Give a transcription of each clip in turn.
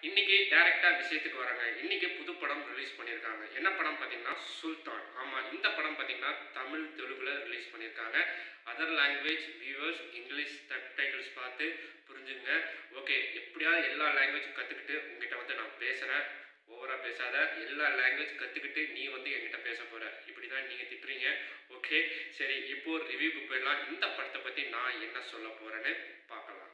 இன்னைக்கு டைரக்டா விஷயத்துக்கு வராங்க இன்னைக்கு புது படம் ரிலீஸ் பண்ணியிருக்காங்க என்ன படம் பார்த்தீங்கன்னா சுல்தான் ஆமா இந்த படம் பார்த்தீங்கன்னா தமிழ் தெலுங்குல ரிலீஸ் பண்ணியிருக்காங்க other language viewers English titles பார்த்து புரிஞ்சுங்க ஓகே எப்படியாவது எல்லா லாங்குவேஜ் கற்றுக்கிட்டு உங்ககிட்ட வந்து நான் பேசுகிறேன் ஓவராக பேசாத எல்லா லாங்குவேஜ் கற்றுக்கிட்டு நீ வந்து என்கிட்ட பேச போகிற இப்படி தான் நீங்கள் திட்டுறீங்க ஓகே சரி இப்போ ரிவ்யூக்கு போயிடலாம் இந்த படத்தை பற்றி நான் என்ன சொல்ல போகிறேன்னு பார்க்கலாம்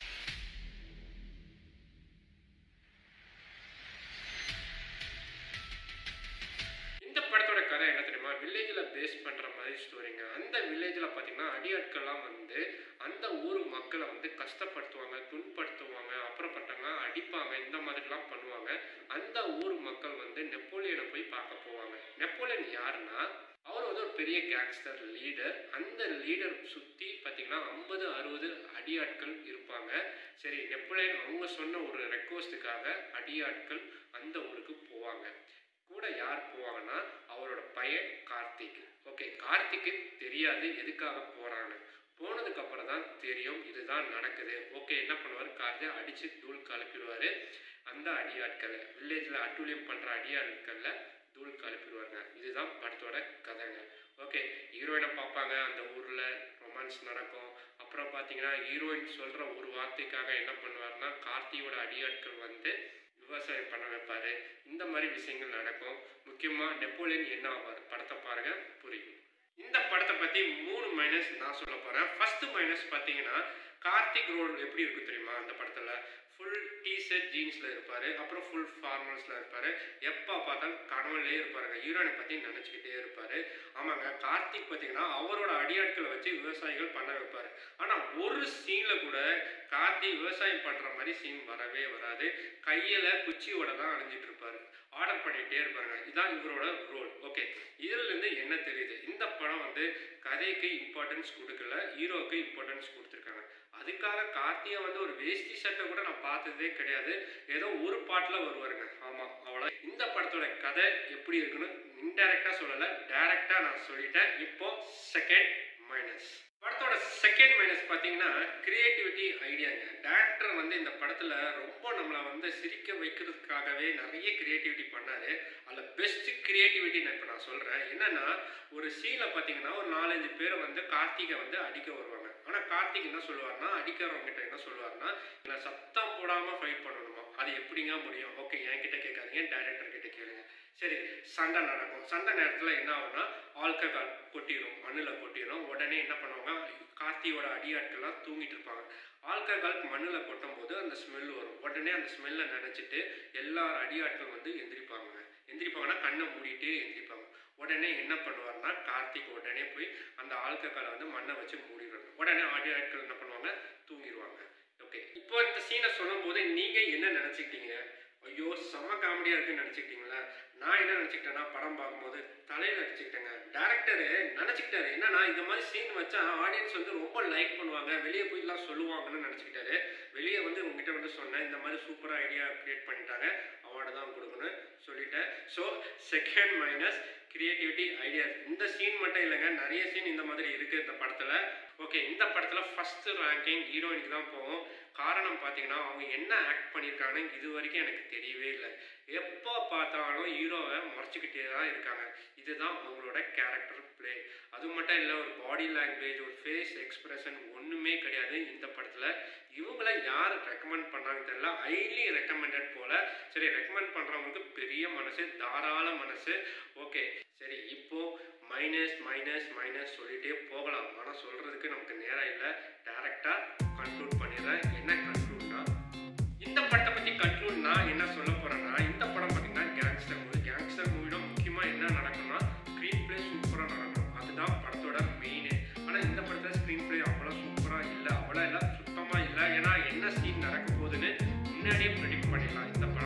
இந்த படத்தோட கதை என்ன தெரியுமா வில்லேஜில் பேஸ் பண்ணுற மாதிரி ஸ்டோரிங்க அந்த வில்லேஜில் பார்த்தீங்கன்னா அடியாட்கள்லாம் வந்து அந்த ஊர் மக்களை வந்து கஷ்டப்படுத்துவாங்க துன்படுத்துவாங்க அப்புறப்பட்டவங்க அடிப்பாங்க இந்த மாதிரிலாம் பண்ணுவாங்க அந்த ஊர் மக்கள் வந்து நெப்போலியனை போய் பார்க்க போவாங்க நெப்போலியன் யாருன்னா அவர் வந்து ஒரு பெரிய கேங்ஸ்டர் லீடர் அந்த லீடர் சுற்றி பார்த்தீங்கன்னா ஐம்பது அறுபது அடியாட்கள் இருப்பாங்க சரி நெப்போலியன் அவங்க சொன்ன ஒரு ரெக்வஸ்ட்டுக்காக அடியாட்கள் அந்த ஊருக்கு போவாங்க கூட யார் போவாங்கன்னா அவரோட பையன் கார்த்திக் ஓகே கார்த்திக்கு தெரியாது எதுக்காக போறான்னு போனதுக்கு அப்புறம் தான் தெரியும் இதுதான் நடக்குது ஓகே என்ன பண்ணுவார் கார்த்தியை அடிச்சு தூள் கலப்பிடுவாரு அந்த அடியாட்களை வில்லேஜில் அட்டூழியம் பண்ற அடியாட்கள்ல தூள் கலப்பிடுவாங்க இதுதான் படத்தோட கதைங்க ஓகே ஹீரோயினை பார்ப்பாங்க அந்த ஊர்ல ரொமான்ஸ் நடக்கும் அப்புறம் பார்த்தீங்கன்னா ஹீரோயின் சொல்ற ஒரு வார்த்தைக்காக என்ன பண்ணுவாருன்னா கார்த்தியோட அடியாட்கள் வந்து விவசாயம் பண்ண வைப்பாரு இந்த மாதிரி விஷயங்கள் நடக்கும் முக்கியமா நெப்போலியன் என்ன ஆவார் படத்தை பாருங்க புரியும் இந்த படத்தை பத்தி மூணு மைனஸ் நான் சொல்ல போறேன் ஃபர்ஸ்ட் மைனஸ் பார்த்தீங்கன்னா கார்த்திக் ரோல் எப்படி இருக்கு தெரியுமா அந்த படத்துல ஃபுல் டிஷர்ட் ஜீன்ஸ்ல இருப்பாரு அப்புறம் ஃபுல் ஃபார்மல்ஸ்ல இருப்பாரு எப்போ பார்த்தாலும் கனவுலே இருப்பாருங்க ஹீரோயினை பத்தி நினைச்சுக்கிட்டே இருப்பாரு ஆமாங்க கார்த்திக் பார்த்தீங்கன்னா அவரோட அடியாட்களை வச்சு விவசாயிகள் பண்ண வைப்பாரு ஆனா ஒரு சீன்ல கூட கார்த்தி விவசாயம் பண்ற மாதிரி சீன் வரவே வராது கையில குச்சியோட தான் அணிஞ்சிட்டு இருப்பாரு ஆர்டர் பண்ணிட்டே இருப்பாருங்க இதான் இவரோட ரோல் ஓகே இதுல இருந்து என்ன தெரியுது இந்த படம் வந்து கதைக்கு இம்பார்ட்டன்ஸ் கொடுக்கல ஹீரோவுக்கு இம்பார்ட்டன்ஸ் கொடுத்துருக்காங்க அதுக்காக கார்த்தியை வந்து ஒரு வேஷ்டி சட்டை கூட நான் பார்த்ததே கிடையாது ஏதோ ஒரு பாட்டில் வருவாருங்க ஆமாம் அவ்வளோ இந்த படத்தோட கதை எப்படி இருக்குன்னு இன்டைரக்டாக சொல்லலை டைரக்டாக நான் சொல்லிட்டேன் இப்போ செகண்ட் மைனஸ் படத்தோட செகண்ட் மைனஸ் பார்த்தீங்கன்னா கிரியேட்டிவிட்டி ஐடியாங்க டேரக்டர் வந்து இந்த படத்தில் ரொம்ப நம்மளை வந்து சிரிக்க வைக்கிறதுக்காகவே நிறைய கிரியேட்டிவிட்டி பண்ணாரு அதில் பெஸ்ட் கிரியேட்டிவிட்டி நான் இப்போ நான் சொல்கிறேன் என்னன்னா ஒரு சீனில் பார்த்தீங்கன்னா ஒரு நாலஞ்சு பேரை வந்து கார்த்திகை வந்து அடிக்க வருவாங்க ஆனால் கார்த்திக் என்ன சொல்லுவார்னா அடிக்கிறவங்க கிட்ட என்ன சொல்லுவார்னா நான் சத்தம் போடாமல் ஃபைட் பண்ணணுமா அது எப்படிங்க முடியும் ஓகே என்கிட்ட கேட்காதீங்க டேரக்டர் கிட்ட கேளுங்க சரி சண்டை நடக்கும் சண்டை நேரத்தில் என்ன ஆகும்னா ஆல்கஹால் கொட்டிடும் மண்ணில் கொட்டிடும் உடனே என்ன பண்ணுவாங்க கார்த்தியோட அடியாட்கள்லாம் தூங்கிட்டு இருப்பாங்க ஆல்கஹால் மண்ணில் கொட்டும் போது அந்த ஸ்மெல் வரும் உடனே அந்த ஸ்மெல்லை நினச்சிட்டு எல்லா அடியாட்கள் வந்து எந்திரிப்பாங்க எந்திரிப்பாங்கன்னா கண்ணை மூடிட்டே எந்திரிப்பாங்க உடனே என்ன பண்ணுவார்னா கார்த்திக் உடனே போய் அந்த ஆல்கஹாலை வந்து மண்ணை வச்சு மூடிடுவாங்க உடனே ஆடியாட்கள் என்ன பண்ணுவாங்க தூங்கிடுவாங்க ஓகே இப்போ இந்த சீனை சொல்லும் போது நீங்கள் என்ன நினச்சிக்கிட்டீங்க ஐயோ செம்ம காமெடியாக இருக்குன்னு நினச்சிக்கிட்டீங்களா நான் என்ன நினச்சிக்கிட்டேன்னா படம் பார்க்கும்போது தலையில் அடிச்சுக்கிட்டேங்க டேரக்டரு நினச்சிக்கிட்டாரு என்னன்னா இந்த மாதிரி சீன் வச்சா ஆடியன்ஸ் வந்து ரொம்ப லைக் பண்ணுவாங்க வெளியே போய்லாம் சொல்லுவாங்கன்னு நினச்சிக்கிட்டாரு வெளியே வந்து உங்ககிட்ட வந்து சொன்னேன் இந்த மாதிரி சூப்பராக ஐடியா க்ரியேட் பண்ணிட்டாங்க அவார்டு தான் கொடுக்கணும்னு சொல்லிட்டேன் so second minus creativity ideas இந்த சீன் மட்டும் இல்லைங்க நிறைய சீன் இந்த மாதிரி இருக்குது இந்த படத்தில் ஓகே இந்த படத்தில் ஃபஸ்ட்டு ரேங்கிங் ஹீரோயினுக்கு தான் போகும் காரணம் பார்த்தீங்கன்னா அவங்க என்ன ஆக்ட் பண்ணியிருக்காங்கன்னு இது வரைக்கும் எனக்கு தெரியவே இல்லை எப்போ பார்த்தாலும் ஹீரோவை முறைச்சிக்கிட்டே தான் இருக்காங்க இதுதான் அவங்களோட கேரக்டர் ப்ளே அது மட்டும் இல்லை ஒரு பாடி லாங்குவேஜ் ஒரு ஃபேஸ் எக்ஸ்பிரஷன் ஒன்றுமே கிடையாது இந்த படத்தில் இவங்கள யார் ரெக்கமெண்ட் பண்ணாங்கன்னு தெரியல ஹைலி ரெக்கமெண்டட் போல சரி ரெக்கமெண்ட் பண்ணுறவங்களுக்கு பெரிய மனசு தாராள மனசு ஓகே சரி இப்போ மைனஸ் மைனஸ் மைனஸ் சொல்லிட்டே போகலாம் ஆனால் சொல்கிறதுக்கு நமக்கு நேரம் இல்லை டேரெக்டாக கன்க்ளூட் பண்ணிடுறேன் என்ன கன்க்ளூட்னா இந்த படத்தை பற்றி கன்க்ளூட்னா என்ன சொல்ல போகிறேன்னா இந்த படம் பார்த்தீங்கன்னா கேங்ஸ்டர் மூவி கேங்ஸ்டர் மூவியோட முக்கியமாக என்ன நடக்கும்னா ஸ்க்ரீன் ப்ளே சூப்பராக நடக்கும் அதுதான் படத்தோட மெயினு ஆனால் இந்த படத்தில் ஸ்க்ரீன் ப்ளே அவ்வளோ சூப்பராக இல்லை அவ்வளோ இல்லை சுத்தமாக இல்லை ஏன்னா என்ன சீன் நடக்க போகுதுன்னு முன்னாடியே ப்ரெடிக்ட் பண்ணிடலாம் இந்த